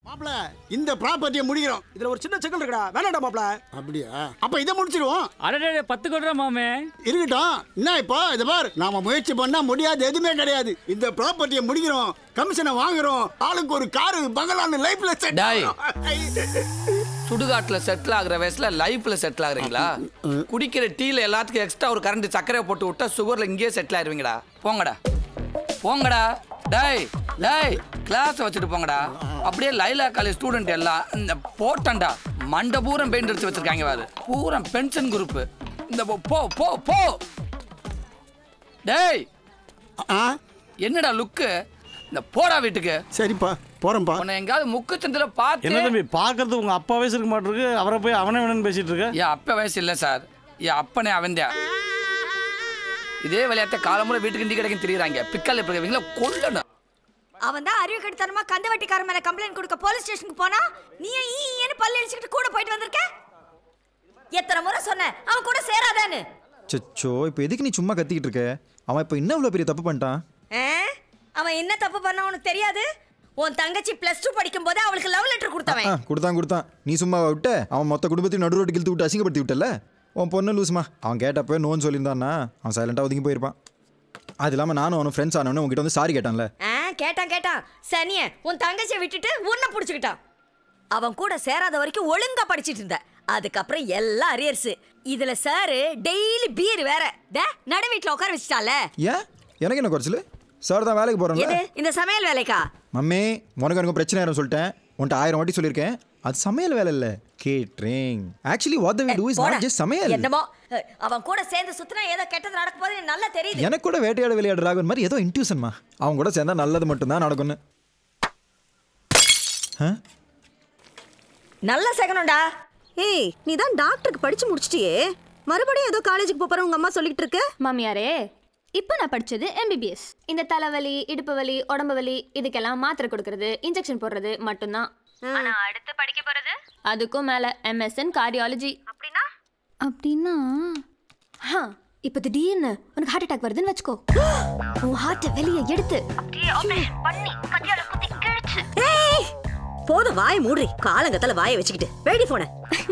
மாப்ள இந்த ப்ராப்பர்ட்டியை முடிக்கிறோம் இதுல ஒரு சின்ன சிக்கல் இருக்குடா வேணாடா மாப்ள அப்படியா அப்ப இதை முடிச்சிருவோம் அடடே பத்து கொடுறா மாமே இருக்கட்டும் என்ன இப்போ இதை பார் நாம முயற்சி பண்ணா முடியாது எதுவுமே கிடையாது இந்த ப்ராப்பர்ட்டியை முடிக்கிறோம் கமிஷனை வாங்குறோம் ஆளுக்கு ஒரு காரு பங்களான்னு லைஃப்ல செட் டேய். சுடுகாட்டுல செட்டில் ஆகுற வயசுல லைஃப்ல செட்டில் ஆகுறீங்களா குடிக்கிற டீல எல்லாத்துக்கும் எக்ஸ்ட்ரா ஒரு கரண்ட் சர்க்கரை போட்டு விட்டா சுகர்ல இங்கேயே செட்டில் ஆயிருவீங்கடா போங்கடா போங்கடா டேய் டேய் கிளாஸ் வச்சுட்டு போங்கடா அப்படியே லைலா காலேஜ் ஸ்டூடெண்ட் எல்லாம் இந்த போட்டண்டா மண்டை பூரம் பெயிண்ட் அடிச்சு வச்சிருக்காங்க பாரு பூரம் பென்ஷன் குரூப் இந்த போ போ போ போ டேய் என்னடா லுக்கு இந்த போடா வீட்டுக்கு சரிப்பா போறேன்ப்பா உன்னை எங்காவது முக்கு சந்தில பார்த்து என்ன தம்பி பார்க்கறது உங்க அப்பா வயசு இருக்க மாட்டிருக்கு அவரை போய் அவனே வேணும்னு பேசிட்டு இருக்க என் அப்ப வயசு இல்லை சார் என் அப்பனே அவன்தான் இதே விளையாட்ட காலமுறை வீட்டுக்கு இண்டி கிடைக்கும் தெரியுறாங்க பிக்கல் எப்படி இவங்கள கொல்லணும் அவன் தான் அறிவு கெடுத்தனமா கந்த வட்டிக்காரன் மேல கம்ப்ளைண்ட் கொடுக்க போலீஸ் ஸ்டேஷனுக்கு போனா நீ ஈன்னு பல்லு அடிச்சுக்கிட்டு கூட போயிட்டு வந்திருக்க எத்தனை முறை சொன்னேன் அவன் கூட சேராதான்னு சச்சோ இப்போ எதுக்கு நீ சும்மா கத்திக்கிட்டு இருக்க அவன் இப்போ என்ன இவ்வளோ பெரிய தப்பு பண்ணிட்டான் ஆ? அவன் என்ன தப்பு பண்ண உனக்கு தெரியாது உன் தங்கச்சி பிளஸ் டூ படிக்கும் போதே அவளுக்கு லவ் லெட்டர் ஆ கொடுத்தவன் கொடுத்தான் கொடுத்தான் நீ சும்மா விட்ட அவன் மொத்த குடும்பத்தையும் நடு ரோட்டு கிழ்த்து விட்டு அசிங்கப்படுத்தி விட்டல உன் பொண்ணு லூசுமா அவன் கேட்டப்போ நோன்னு சொல்லியிருந்தான்னா அவன் சைலண்டாக ஒதுங்கி போயிருப்பான் அது இல்லாமல் நானும் அவனும் ஃப்ரெண்ட்ஸ் ஆனவனே உங்ககிட்ட வந்து சாரி கேட்டான்ல ஆ கேட்டான் கேட்டான் சனிய உன் தங்கச்சியை விட்டுட்டு உன்னை புடிச்சுக்கிட்டான் அவன் கூட சேராத வரைக்கும் ஒழுங்கா படிச்சிட்டு இருந்த அதுக்கப்புறம் எல்லாம் அரியர்ஸ் இதுல சாரு டெய்லி பீர் வேற டே நடு வீட்டுல உட்கார வச்சுட்டால ஏன் எனக்கு என்ன குறைச்சல் சார் தான் வேலைக்கு போகிறேன்ல எது இந்த சமையல் வேலைக்கா மம்மி உனக்கு எனக்கு பிரச்சனை ஆயிரும் சொல்லிட்டேன் உன்ட்ட ஆயிரம் வாட்டி சொல்லியிருக்கேன் அது சமையல் வேலை இல்லை catering actually what the we do is போடா. நாட் ஜஸ்ட் சமையல் என்னமோ அஹ், அவன் கூட சேர்ந்து சுத்தினா ஏதோ கெட்டது நடக்க போது எனக்கு நல்லா தெரியுது எனக்கு கூட வேட்டையாட விளையாடு ராகவன் மாதிரி ஏதோ இன்ட்யூஷன்மா அவன் கூட சேர்ந்தா நல்லது மட்டும்தான் நடக்கும்னு ஆ நல்ல சகனம்டா ஏய் நீ தான் டாக்டருக்கு படிச்சு முடிச்சிட்டியே மறுபடியும் ஏதோ காலேஜுக்கு போறோம் உங்க அம்மா சொல்லிட்டு இருக்க மாமியாரே இப்போ நான் படிச்சது எம்பிபிஎஸ் இந்த தலைவலி இடுப்பு வலி உடம்பு வலி இதுக்கெல்லாம் மாத்திரை கொடுக்கறது இன்ஜெக்ஷன் போடுறது மட்டும்தான் ஆனா அடுத்து படிக்க போறது அதுக்கும் மேல எம்எஸ்என் கார்டியாலஜி அப்படின்னா அப்படின்னா ஹா இப்போ திடீர்னு உனக்கு ஹார்ட் அட்டாக் வருதுன்னு வச்சுக்கோ உன் ஹார்ட்டை வெளியே எடுத்து ஏய் போதும் வாய் மூடி காலங்கத்தால வாயை வச்சுக்கிட்டு வேடி போன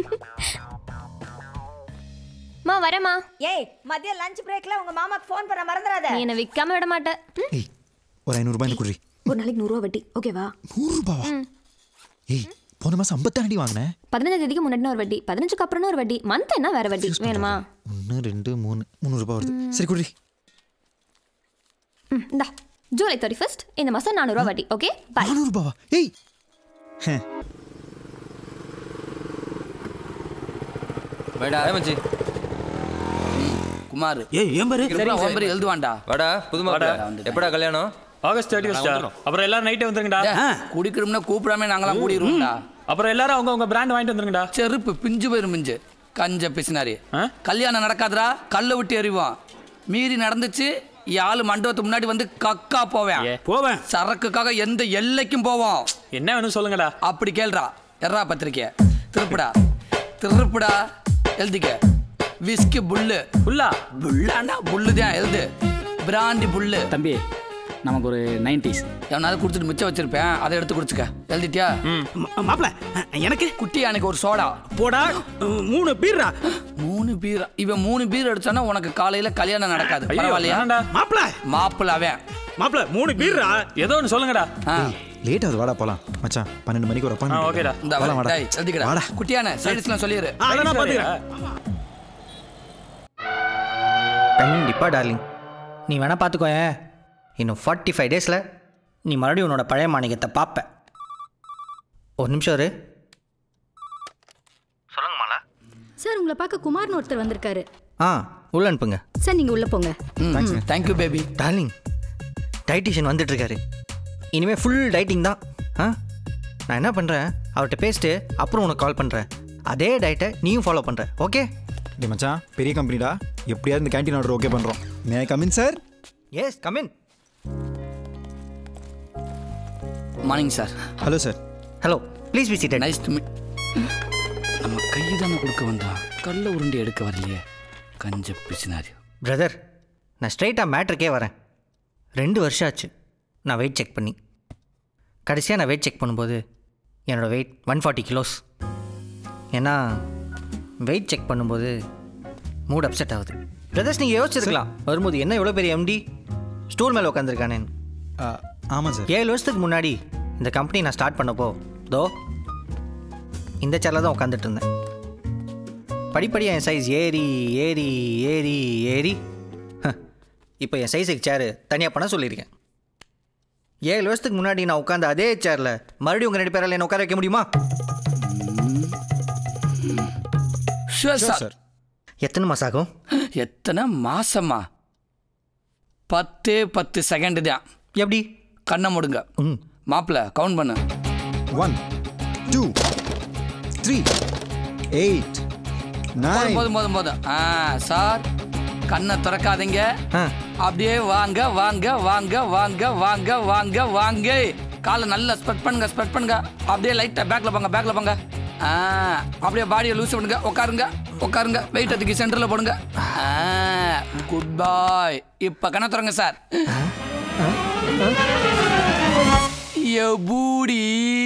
மா வரேம்மா ஏய் மதிய லஞ்ச் பிரேக்ல உங்க மாமாக்கு ஃபோன் பண்ண மறந்துடாத நீ என்னை விற்காம விட மாட்டேன் ம்? ஏய் ஒரு ஐநூறுரூபா இந்த குடி ஒரு நாளைக்கு நூறுரூவா வட்டி ஓகேவா நூறுரூபாவா ஏய் போன மாதம் ஐம்பத்தாண்டி வாங்கினேன் பதினஞ்சு தேதிக்கு முன்னாடி ஒரு வட்டி பதினஞ்சுக்கு அப்புறம் ஒரு வட்டி மந்த் என்ன வேற வட்டி வேணுமா ஒன்று ரெண்டு மூணு முந்நூறுரூபா வருது சரி குடி ம் இந்தா ஜூலை தேர்ட்டி ஃபர்ஸ்ட் இந்த மாதம் நானூறுரூவா வட்டி ஓகே பாய் நானூறுரூபாவா ஏய் வேடா மச்சி குமார் ஏய் ஏன் பாரு ஒன்பது எழுதுவான்டா வாடா புது மாப்பிள எப்படா கல்யாணம் ஆகஸ்ட் தேர்ட்டி ஃபர்ஸ்ட் அப்புறம் எல்லாரும் நைட்டே வந்துருங்கடா குடிக்கிறோம்னா கூப்பிடாம நாங்களாம் கூடிடுவோம்டா அப்புறம் எல்லாரும் அவங்க உங்க பிராண்ட் வாங்கிட்டு வந்துருங்கடா செருப்பு பிஞ்சு போயிரும் மிஞ்சு கஞ்ச பிசினாரி கல்யாணம் நடக்காதுடா கல்லை விட்டு எறிவோம் மீறி நடந்துச்சு யாழ் மண்டபத்துக்கு முன்னாடி வந்து கக்கா போவேன் போவேன் சரக்குக்காக எந்த எல்லைக்கும் போவோம் என்ன வேணும் சொல்லுங்கடா அப்படி கேள்றா எர்ரா பத்திரிக்கை திருப்புடா திருப்புடா எழுதிக்க விஸ்கி புல்லு புல்லா புல்லாண்டா புல்லு தான் எழுது பிராந்தி புல்லு தம்பி நமக்கு ஒரு நைன்டிஸ் எவனாவது குடிச்சிட்டு மிச்சம் வச்சிருப்பேன் அதை எடுத்து குடிச்சுக்க எழுதிட்டியா மாப்பிள எனக்கு குட்டி எனக்கு ஒரு சோடா போடா மூணு பீர்ரா மூணு பீர் இவன் மூணு பீர் அடிச்சானா உனக்கு காலையில கல்யாணம் நடக்காது பரவாயில்லையா மாப்பிள மாப்பிள்ள அவன் மாப்பிள மூணு பீர்ரா ஏதோ ஒன்று சொல்லுங்கடா லேட் ஆகுது வாடா போலாம் மச்சான் பன்னெண்டு மணிக்கு ஒரு ஆ, ஓகேடா. இந்த போலாம் வாடா டேய், எழுதிக்கடா வாடா குட்டியான சைடுஸ்லாம் சொல்லிடு அதெல்லாம் பாத்துக்கிறேன் கண்டிப்பாக டார்லிங் நீ வேணா பார்த்துக்கோய இன்னும் ஃபார்ட்டி ஃபைவ் டேஸில் நீ மறுபடியும் உன்னோட பழைய மாணிக்கத்தை பார்ப்ப ஒரு நிமிஷம் இரு சார் உங்களை பார்க்க குமார்னு ஒருத்தர் வந்திருக்காரு ஆ உள்ள அனுப்புங்க சார் நீங்க உள்ள போங்க தேங்க்யூ பேபி டார்லிங் டைட்டிஷியன் வந்துட்டுருக்காரு இனிமேல் ஃபுல் டைட்டிங் தான் ஆ நான் என்ன பண்ணுறேன் அவர்கிட்ட பேசிட்டு அப்புறம் உனக்கு கால் பண்ணுறேன் அதே டயட்டை நீயும் ஃபாலோ பண்ணுற ஓகே டேய் மச்சான் பெரிய கம்பெனிடா எப்படியாவது இந்த கேண்டீன் ஆர்டர் ஓகே பண்ணுறோம் may come in sir yes come in morning sir hello sir hello please be seated nice to meet நம்ம கை தானே கொடுக்க வந்தான் கல்ல உருண்டி எடுக்க வரலையே கஞ்ச பிசினாரி பிரதர் நான் ஸ்ட்ரைட்டாக மேட்ருக்கே வரேன் ரெண்டு வருஷம் ஆச்சு நான் வெயிட் செக் பண்ணி கடைசியாக நான் வெயிட் செக் பண்ணும்போது என்னோடய வெயிட் ஒன் ஃபார்ட்டி கிலோஸ் ஏன்னா வெயிட் செக் பண்ணும்போது மூட் அப்செட் ஆகுது பிரதர்ஸ் நீங்கள் யோசிச்சிருக்கலாம் வரும்போது என்ன எவ்வளோ பெரிய எம்டி ஸ்டூல் மேலே உட்காந்துருக்கானேன்னு ஆமாம் சார் ஏழு வருஷத்துக்கு முன்னாடி இந்த கம்பெனி நான் ஸ்டார்ட் பண்ணப்போ தோ இந்த சேரில் தான் உட்காந்துட்டு இருந்தேன் படிப்படியாக என் சைஸ் ஏறி ஏறி ஏறி ஏறி இப்போ என் சைஸுக்கு சேரு தனியாக பண்ண சொல்லியிருக்கேன் ஏழு வருஷத்துக்கு முன்னாடி நான் உட்காந்த அதே சேரில் மறுபடியும் உங்கள் ரெண்டு பேரால் என்ன உட்கார வைக்க முடியுமா ஷுவர் சார் எத்தனை மாதம் ஆகும் எத்தனை மாசமா பத்து பத்து செகண்ட் தான் எப்படி கண்ணை முடுங்க மாப்பிள்ள கவுண்ட் பண்ணு ஒன் டூ த்ரீ எயிட் போதும் போதும் போதும் போதும் ஆ சார் கண்ணை திறக்காதீங்க அப்படியே வாங்க வாங்க வாங்க வாங்க வாங்க வாங்க வாங்க காலை நல்லா ஸ்பெட் பண்ணுங்க ஸ்பெட் பண்ணுங்க அப்படியே லைட்டா பேக்ல போங்க பேக்ல போங்க ஆ அப்படியே பாடியை லூஸ் பண்ணுங்க உட்காருங்க உட்காருங்க வெயிட் அதுக்கு சென்டர்ல போடுங்க குட் பாய் இப்ப கண்ணை திறங்க சார் பூடி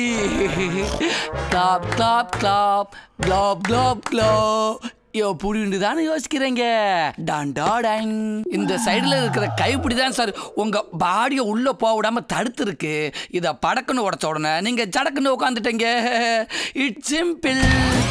clap clap clap clap clap clap யோ புடிண்டு தானே யோசிக்கிறீங்க டாண்டா டாங் இந்த சைடுல இருக்கிற கைப்பிடி தான் சார் உங்க பாடியை உள்ள போக விடாம தடுத்து இருக்கு இத படக்குன்னு உடச்ச உடனே நீங்க ஜடக்குன்னு உட்காந்துட்டீங்க இட்ஸ் சிம்பிள்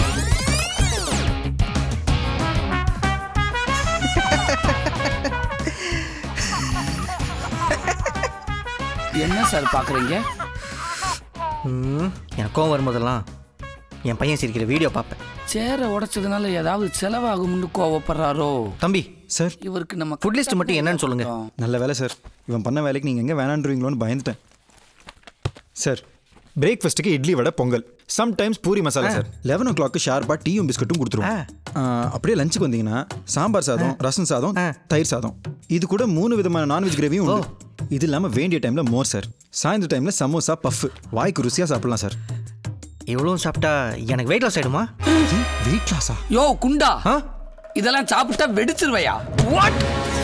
என்ன சார் பாக்குறீங்க ம், எனக்கு கோவம் வரும்போதெல்லாம் என் பையன் சிரிக்கிற வீடியோ பார்ப்பேன் சேரை உடைச்சதுனால ஏதாவது செலவாகும்னு கோவப்படுறாரோ தம்பி சார் இவருக்கு நம்ம ஃபுட் லிஸ்ட் மட்டும் என்னன்னு சொல்லுங்க நல்ல வேலை சார் இவன் பண்ண வேலைக்கு நீங்கள் எங்கே வேணான்றீங்களோன்னு பயந்துட்டேன் சார் பிரேக்ஃபாஸ்ட்டுக்கு idli vada pongal sometimes puri masala sir eleven o'clock ஷார்ப்பாக டீயும் பிஸ்கட்டும் கொடுத்துருவோம் ஆ, அப்படியே லஞ்சுக்கு வந்தீங்கன்னா சாம்பார் சாதம் ரசம் சாதம் தயிர் சாதம் இது கூட மூணு விதமான நான்வெஜ் கிரேவியும் உண்டு இது இல்லாமல் வேண்டிய டைமில் மோர் சார் சாயந்தர டைமில் சமோசா பஃப் வாய்க்கு ருசியாக சாப்பிடலாம் சார் இவ்வளோ சாப்பிட்டா எனக்கு வெயிட் லாஸ் ஆகிடுமா வெயிட் லாஸா யோ குண்டா இதெல்லாம் சாப்பிட்டா வெடிச்சிருவையா வாட்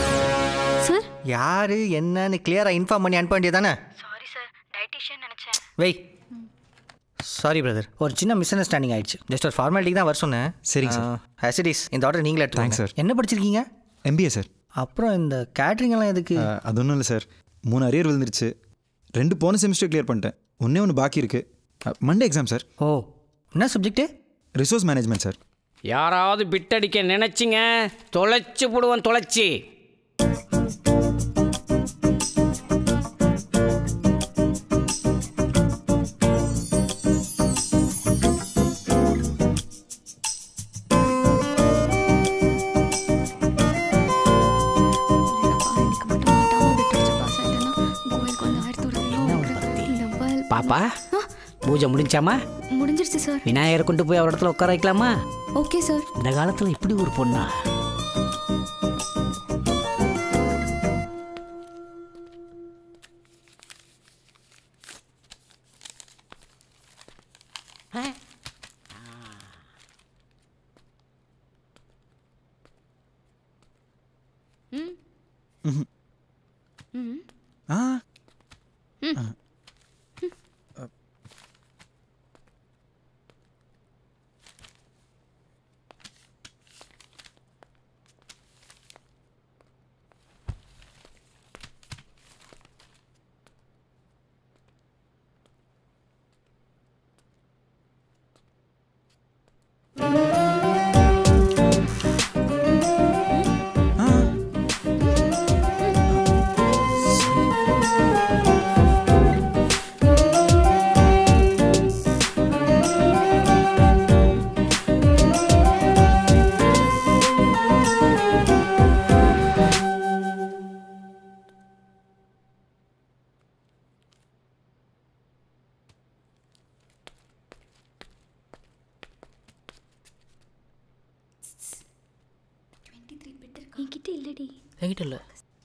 யாரு என்னன்னு கிளியராக இன்ஃபார்ம் பண்ணி அனுப்ப வேண்டியதானே வெய் சாரி பிரதர் ஒரு சின்ன மிஸ் அண்டர்ஸ்டாண்டிங் ஆயிடுச்சு ஜஸ்ட் ஒரு ஃபார்மாலிட்டிக்கு தான் வர சொன்னேன் சரிங்க சார். ஹெசிடிஸ் இந்த ஆர்டர் நீங்களே எடுத்துக்கோங்க Thanks, sir. என்ன படிச்சிருக்கீங்க எம்பிஏ சார் அப்புறம் இந்த கேட்ரிங் எல்லாம் எதுக்கு அது ஒன்றும் இல்லை சார் மூணு அரியர் விழுந்துருச்சு ரெண்டு போன செமிஸ்டர் கிளியர் பண்ணிட்டேன் ஒன்றே ஒன்று பாக்கி இருக்கு மண்டே எக்ஸாம் சார் ஓ என்ன சப்ஜெக்ட் ரிசோர்ஸ் மேனேஜ்மெண்ட் சார் யாராவது பிட்டடிக்க நினைச்சிங்க தொலைச்சு போடுவேன் தொலைச்சி பாப்பா பூஜை முடிஞ்சாமா முடிஞ்சிருச்சு சார் விநாயகரை கொண்டு போய் அவர் இடத்துல உட்கார வைக்கலாமா ஓகே சார் இந்த காலத்துல இப்படி ஒரு பொண்ணா ஆ என்கிட்ட இல்லடி என்கிட்ட இல்லை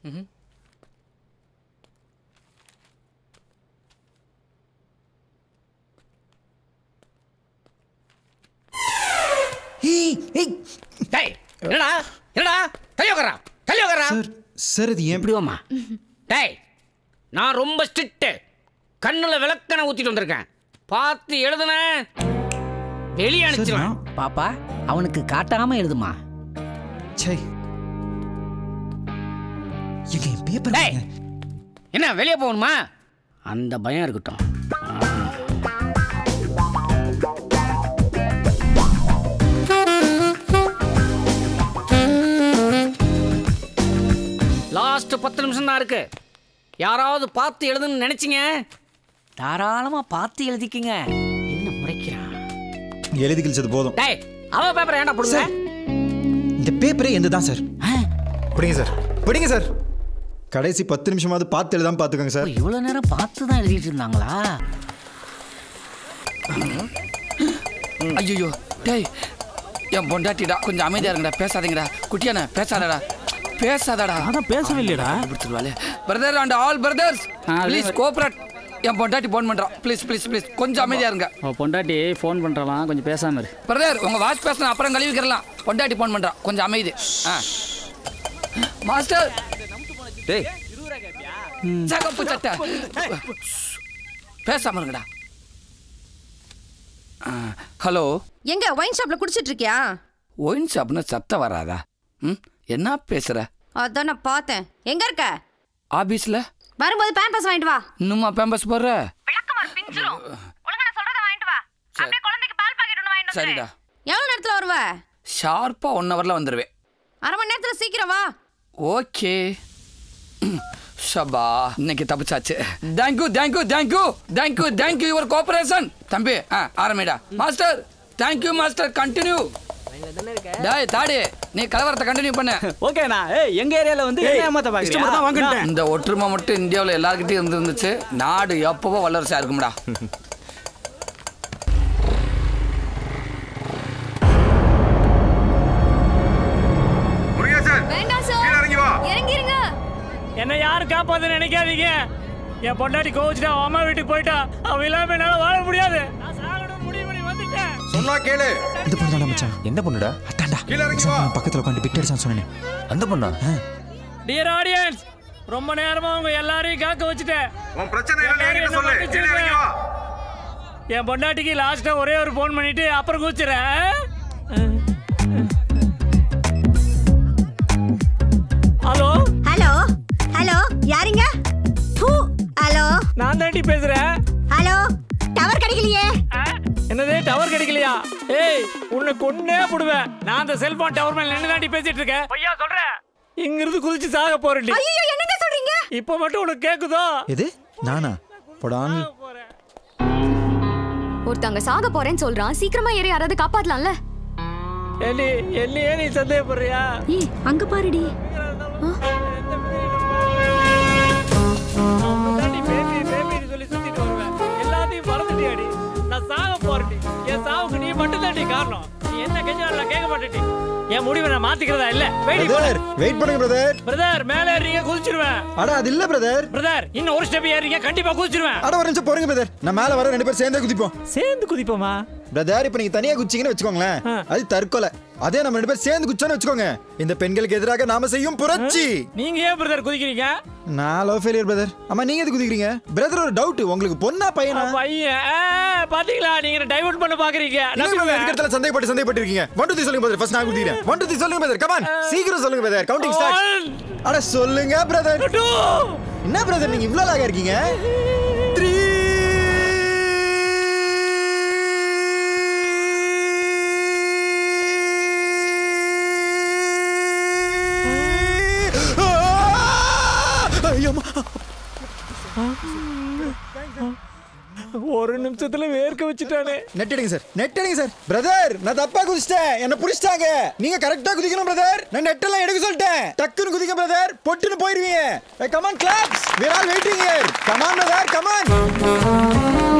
டேய் என்னடா என்னடா கையோ கறா கையோ கறா சார் சார் இது ஏன் எப்படி வாமா டேய் நான் ரொம்ப ஸ்ட்ரிக்ட் கண்ணுல விளக்கணை ஊத்திட்டு வந்திருக்கேன் பார்த்து எழுதுன வெளியே அனுப்பிச்சிருவேன் பாப்பா அவனுக்கு காட்டாம எழுதுமா சை எங்க என் பேப்பர் டேய் என்ன வெளியே போகணுமா அந்த பயம் இருக்கட்டும் லாஸ்ட் பத்து நிமிஷம் தான் இருக்கு யாராவது பார்த்து எழுதுன்னு நினைச்சீங்க தாராளமா பார்த்து எழுதிக்கங்க என்ன முறைக்கிறான் எழுதி கிழிச்சது போதும் டேய் அவன் பேப்பரை ஏன்டா போடுங்க இந்த பேப்பரே எந்த தான் சார் பிடிங்க சார் பிடிங்க சார் கடைசி பத்து நிமிஷமாவது பார்த்து எழுதாம பார்த்துக்கோங்க சார் இவ்வளவு நேரம் பார்த்து தான் எழுதிட்டு இருந்தாங்களா ஐயோ டேய் என் பொண்டாட்டிடா கொஞ்சம் அமைதியா இருங்கடா பேசாதீங்கடா குட்டியானே பேசாதடா பேசாதடா அதான் பேசவே இல்லையடா பிடிச்சிருவாளே brother and all brothers please cooperate என் பொண்டாட்டி ஃபோன் பண்றான் ப்ளீஸ் ப்ளீஸ் ப்ளீஸ் கொஞ்சம் அமைதியா இருங்க அவ பொண்டாட்டி ஃபோன் பண்றலாம் கொஞ்சம் பேசாம இரு பிரதர் உங்க வாட்ச் பேசணும் அப்புறம் கழுவிக்கிறலாம் பொண்டாட்டி ஃபோன் பண்றான் கொஞ்சம் அமைதி ஆ மாஸ்டர் டேய் சகப்பு சட்டை பேசாம இருங்கடா ஹலோ எங்க ஒயின் ஷாப்ல குடிச்சிட்டு இருக்கியா ஒயின் ஷாப்னு சத்தம் வராதா ம் என்ன பேசுற அதான் நான் பார்த்தேன் எங்க இருக்க ஆபீஸ்ல வரும்போது பேம்பஸ் வாங்கிட்டு வா இன்னுமா பேம்பஸ் போடுற சரிடா எவ்வளவு நேரத்துல வருவ ஷார்ப்பா ஒன் ஹவர்ல வந்துடுவேன் அரை மணி நேரத்துல சீக்கிரம் வா ஓகே ஷபா இன்னைக்கு தப்பிச்சாச்சு thank you thank you thank you thank you thank you your cooperation தம்பி ஆ ஆரம்பிடா மாஸ்டர் தேங்க்யூ மாஸ்டர் கண்டினியூ டேய் தாடி நீ கலவரத்தை கண்டினியூ பண்ணு ஓகேண்ணா ஏய் எங்க ஏரியால வந்து என்ன ஏமாத்த இஷ்டப்பட்டு தான் பாக்குறீங்க வாங்கிட்டேன். இந்த ஒற்றுமை மட்டும் இந்தியாவில் எல்லாருக்கிட்டையும் இருந்துருந்துச்சு நாடு எப்பவோ வல்லரசா இருக்கும்டா வேண்டாம் சார் இறங்கிருங்க என்ன யாரும் காப்பாத்து நினைக்காதீங்க என் பொண்டாட்டி கோவிச்சுட்டா அவன் அம்மா வீட்டுக்கு போயிட்டா அவன் இல்லாம என்னால வாழ முடியாது நான் சாகணும்னு முடிவு பண்ணி வந்துட்டேன் சொன்னா கேளு இந்த பொண்ணு தானே மச்சான் எந்த பொண்ணுடா அத்தாண்டா கீழே இறங்கி வா. நான் பக்கத்துல உட்காந்து பிட் அடிச்சான்னு சொன்னேன் அந்த பொண்ணா டியர் ஆடியன்ஸ் ரொம்ப நேரமா உங்க எல்லாரையும் காக்க வச்சுட்டேன் உன் பிரச்சனை என்ன எல்லாரும் என்கிட்ட என்னை சொல்லு கீழே இறங்கி வா என் பொண்டாட்டிக்கு லாஸ்டா ஒரே ஒரு ஃபோன் பண்ணிட்டு அப்புறம் கூச்சுறேன் ஹலோ ஹலோ ஹலோ யாருங்க பூ ஹலோ நான் தாண்டி பேசுறேன் ஹலோ டவர் கிடைக்கலையே என்னது டவர் கிடைக்கலையா ஏய் உன்னை கொன்னே போடுவேன் நான் அந்த செல்போன் டவர் மேல நின்று தாண்டி பேசிட்டு இருக்கேன் ஐயா சொல்றேன் இங்கிருந்து குதிச்சு சாக போறேன்டி ஐயோ என்னங்க சொல்றீங்க இப்போ மட்டும் உனக்கு கேக்குதோ எது நானா போடாங்க ஒருத்தங்க சாக போறேன்னு சொல்றான் சீக்கிரமா ஏறி யாராவது காப்பாத்தலாம்ல ஏண்டி என்னையே நீ சந்தேகப்படுறியா ஏய் அங்க பாருடி தாண்டி பேபி பேபின்னு சொல்லி சுத்திட்டு வருவேன் எல்லாத்தையும் மறந்துட்டியாடி நான் சாக போறேன்டி என் சாவுக்கு நீ மட்டும் தாண்டி காரணம் நீ என்ன கெஞ்சாலும் நான் கேட்க மாட்டேன்டி என் முடிவை நான் மாத்திக்கிறதா இல்ல வெயிட் பிரதர் வெயிட் பண்ணுங்க பிரதர் பிரதர் மேல ஏறீங்க குதிச்சிருவேன் அட அது இல்ல பிரதர் பிரதர் இன்னும் ஒரு ஸ்டெப் ஏறீங்க கண்டிப்பா குதிச்சிருவேன் அட ஒரு நிமிஷம் போறீங்க பிரதர் நான் மேல வர ரெண்டு பேரும் சேர்ந்தே குதிப்போம் சேர்ந்து குதிப்போமா பிரதர் இப்போ நீங்க தனியா குதிச்சீங்கன்னு வச்சுக்கோங்களேன் அது தற்கொலை அதே நம்ம ரெண்டு பேரும் சேர்ந்து குச்சோன்னு வச்சுக்கோங்க இந்த பெண்களுக்கு எதிராக நாம செய்யும் புரட்சி நீங்க ஏன் பிரதர் குதிக்கிறீங்க நான் லவ் ஃபெயிலியர் பிரதர் அம்மா நீங்க எது குதிக்கிறீங்க பிரதர் ஒரு டவுட் உங்களுக்கு பொண்ணா பையனா பையன் ஆ, பாத்தீங்களா நீங்க டைவர்ட் பண்ண பாக்குறீங்க இல்ல brother, எதுக்கு இடத்துல சந்தேகப்பட்டு சந்தேகப்பட்டு இருக்கீங்க ஒன் டூ த்ரீ சொல்லுங்க பிரதர் ஃபர்ஸ்ட் நான் குதிக்கிறேன் ஒன் டூ த்ரீ சொல்லுங்க பிரதர் கமான் சீக்கிரம் சொல்லுங்க பிரதர் கவுண்டிங் ஸ்டார்ட் அட சொல்லுங்க பிரதர் என்ன பிரதர் நீங்க இவ்ளோ லாகா இருக்கீங்க த்ரீ ஒரு நிமிஷத்துல வேர்க்க வச்சுட்டானே நெட் அடிங்க சார் நெட் அடிங்க சார் பிரதர் நான் தப்பா குதிச்சிட்டேன் என்ன புடிச்சிட்டாங்க நீங்க கரெக்டா குதிக்கணும் பிரதர் நான் நெட் எல்லாம் எடுக்க சொல்லிட்டேன் டக்குன்னு குதிங்க பிரதர் பொட்டுன்னு போயிருவீங்க come on claps we are all waiting here come on brother come on